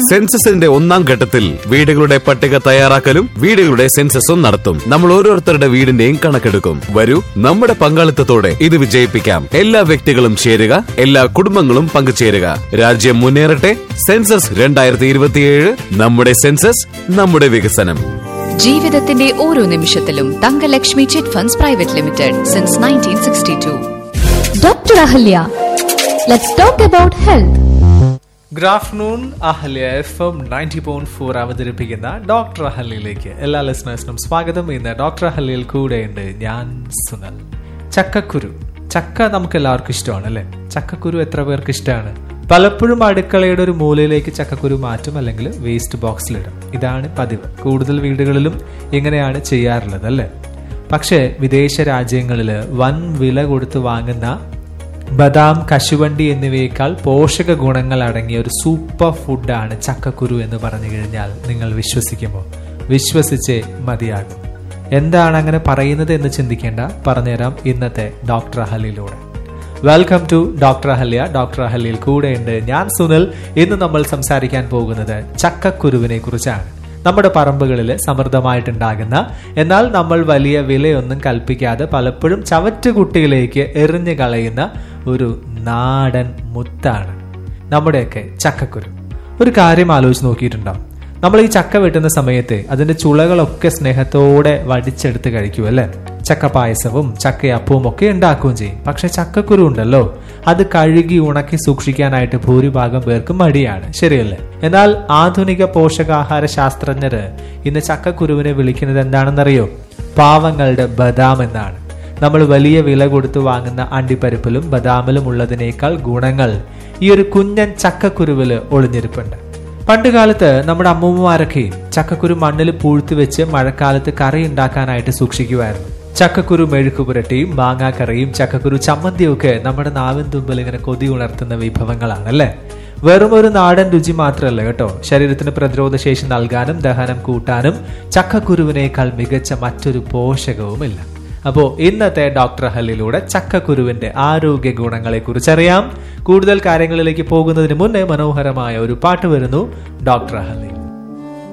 സെൻസസിന്റെ ഒന്നാം ഘട്ടത്തിൽ വീടുകളുടെ പട്ടിക തയ്യാറാക്കലും വീടുകളുടെ സെൻസസും നടത്തും നമ്മൾ ഓരോരുത്തരുടെ വീടിന്റെയും കണക്കെടുക്കും വരൂ നമ്മുടെ പങ്കാളിത്തത്തോടെ ഇത് വിജയിപ്പിക്കാം എല്ലാ വ്യക്തികളും ചേരുക എല്ലാ കുടുംബങ്ങളും പങ്കുചേരുക രാജ്യം മുന്നേറട്ടെ സെൻസസ് രണ്ടായിരത്തി ഇരുപത്തിയേഴ് നമ്മുടെ സെൻസസ് നമ്മുടെ വികസനം ജീവിതത്തിന്റെ ഓരോ നിമിഷത്തിലും Thankalakshmi chit funds private limited since nineteen sixty two Dr. Ahalya. Let's talk about health. Good afternoon Ahalya FM ninety point four ഫോർ അവതരിപ്പിക്കുന്ന ഡോക്ടർ അഹല്യയിലേക്ക് എല്ലാ ലിസണേഴ്സിനും സ്വാഗതം ഇന്ന് ഡോക്ടർ അഹല്യയിൽ കൂടെയുണ്ട് ഞാൻ സുനൽ ചക്കക്കുരു ചക്ക നമുക്ക് എല്ലാവർക്കും ഇഷ്ടമാണ് അല്ലേ ചക്കക്കുരു എത്ര പേർക്ക് ഇഷ്ടമാണ് പലപ്പോഴും അടുക്കളയുടെ ഒരു മൂലയിലേക്ക് ചക്കക്കുരു മാറ്റും അല്ലെങ്കിൽ വേസ്റ്റ് ബോക്സിലിടും ഇതാണ് പതിവ് കൂടുതൽ വീടുകളിലും ഇങ്ങനെയാണ് ചെയ്യാറുള്ളത് അല്ലേ പക്ഷേ വിദേശ രാജ്യങ്ങളിൽ വൻ വില കൊടുത്ത് വാങ്ങുന്ന ബദാം കശുവണ്ടി എന്നിവയേക്കാൾ പോഷക ഗുണങ്ങൾ അടങ്ങിയ ഒരു സൂപ്പർ ഫുഡാണ് ചക്കക്കുരു എന്ന് പറഞ്ഞു കഴിഞ്ഞാൽ നിങ്ങൾ വിശ്വസിക്കുമോ വിശ്വസിച്ചേ മതിയാകും എന്താണ് അങ്ങനെ പറയുന്നത് എന്ന് ചിന്തിക്കേണ്ട പറഞ്ഞുതരാം ഇന്നത്തെ ഡോക്ടർ അഹലിലൂടെ welcome to doctor Ahalya doctor അഹല്യയിൽ കൂടെയുണ്ട് ഞാൻ സുനിൽ ഇന്ന് നമ്മൾ സംസാരിക്കാൻ പോകുന്നത് ചക്കക്കുരുവിനെ കുറിച്ചാണ് നമ്മുടെ പറമ്പുകളിൽ സമൃദ്ധമായിട്ടുണ്ടാകുന്ന എന്നാൽ നമ്മൾ വലിയ വിലയൊന്നും കൽപ്പിക്കാതെ പലപ്പോഴും ചവറ്റുകുട്ടിയിലേക്ക് എറിഞ്ഞു കളയുന്ന ഒരു നാടൻ മുത്താണ് നമ്മുടെയൊക്കെ ചക്കക്കുരു ഒരു കാര്യം ആലോചിച്ച് നോക്കിയിട്ടുണ്ടാവും നമ്മൾ ഈ ചക്ക വെട്ടുന്ന സമയത്ത് അതിന്റെ ചുളകളൊക്കെ സ്നേഹത്തോടെ വടിച്ചെടുത്ത് കഴിക്കും അല്ലേ ചക്ക പായസവും ചക്കയപ്പവും ഒക്കെ ഉണ്ടാക്കുകയും ചെയ്യും പക്ഷെ ചക്കക്കുരു ഉണ്ടല്ലോ അത് കഴുകി ഉണക്കി സൂക്ഷിക്കാനായിട്ട് ഭൂരിഭാഗം പേർക്കും മടിയാണ് ശരിയല്ലേ എന്നാൽ ആധുനിക പോഷകാഹാര ശാസ്ത്രജ്ഞര് ഇന്ന് ചക്കക്കുരുവിനെ വിളിക്കുന്നത് എന്താണെന്നറിയോ പാവങ്ങളുടെ ബദാം എന്നാണ് നമ്മൾ വലിയ വില കൊടുത്തു വാങ്ങുന്ന അണ്ടിപ്പരിപ്പിലും ബദാമിലും ഉള്ളതിനേക്കാൾ ഗുണങ്ങൾ ഈ ഒരു കുഞ്ഞൻ ചക്കക്കുരുവില് ഒളിഞ്ഞിരിപ്പുണ്ട് പണ്ട് കാലത്ത് നമ്മുടെ അമ്മൂമ്മമാരൊക്കെ ചക്കക്കുരു മണ്ണിൽ പൂഴ്ത്തി വെച്ച് മഴക്കാലത്ത് കറി ഉണ്ടാക്കാനായിട്ട് സൂക്ഷിക്കുമായിരുന്നു ചക്കക്കുരു മെഴുക്ക് പുരട്ടിയും മാങ്ങാക്കറിയും ചക്കക്കുരു ചമ്മന്തിയും ഒക്കെ നമ്മുടെ നാവിൻ തുമ്പിൽ ഇങ്ങനെ കൊതി ഉണർത്തുന്ന വിഭവങ്ങളാണ് അല്ലേ വെറും ഒരു നാടൻ രുചി മാത്രമല്ല കേട്ടോ ശരീരത്തിന് പ്രതിരോധ ശേഷി നൽകാനും ദഹനം കൂട്ടാനും ചക്കക്കുരുവിനേക്കാൾ മികച്ച മറ്റൊരു പോഷകവുമില്ല അപ്പോൾ ഇന്നത്തെ ഡോക്ടർ ഹല്ലിലൂടെ ചക്കക്കുരുവിന്റെ ആരോഗ്യ ഗുണങ്ങളെ കുറിച്ചറിയാം കൂടുതൽ കാര്യങ്ങളിലേക്ക് പോകുന്നതിന് മുന്നേ മനോഹരമായ ഒരു പാട്ട് വരുന്നു ഡോക്ടർ ഹല്ലി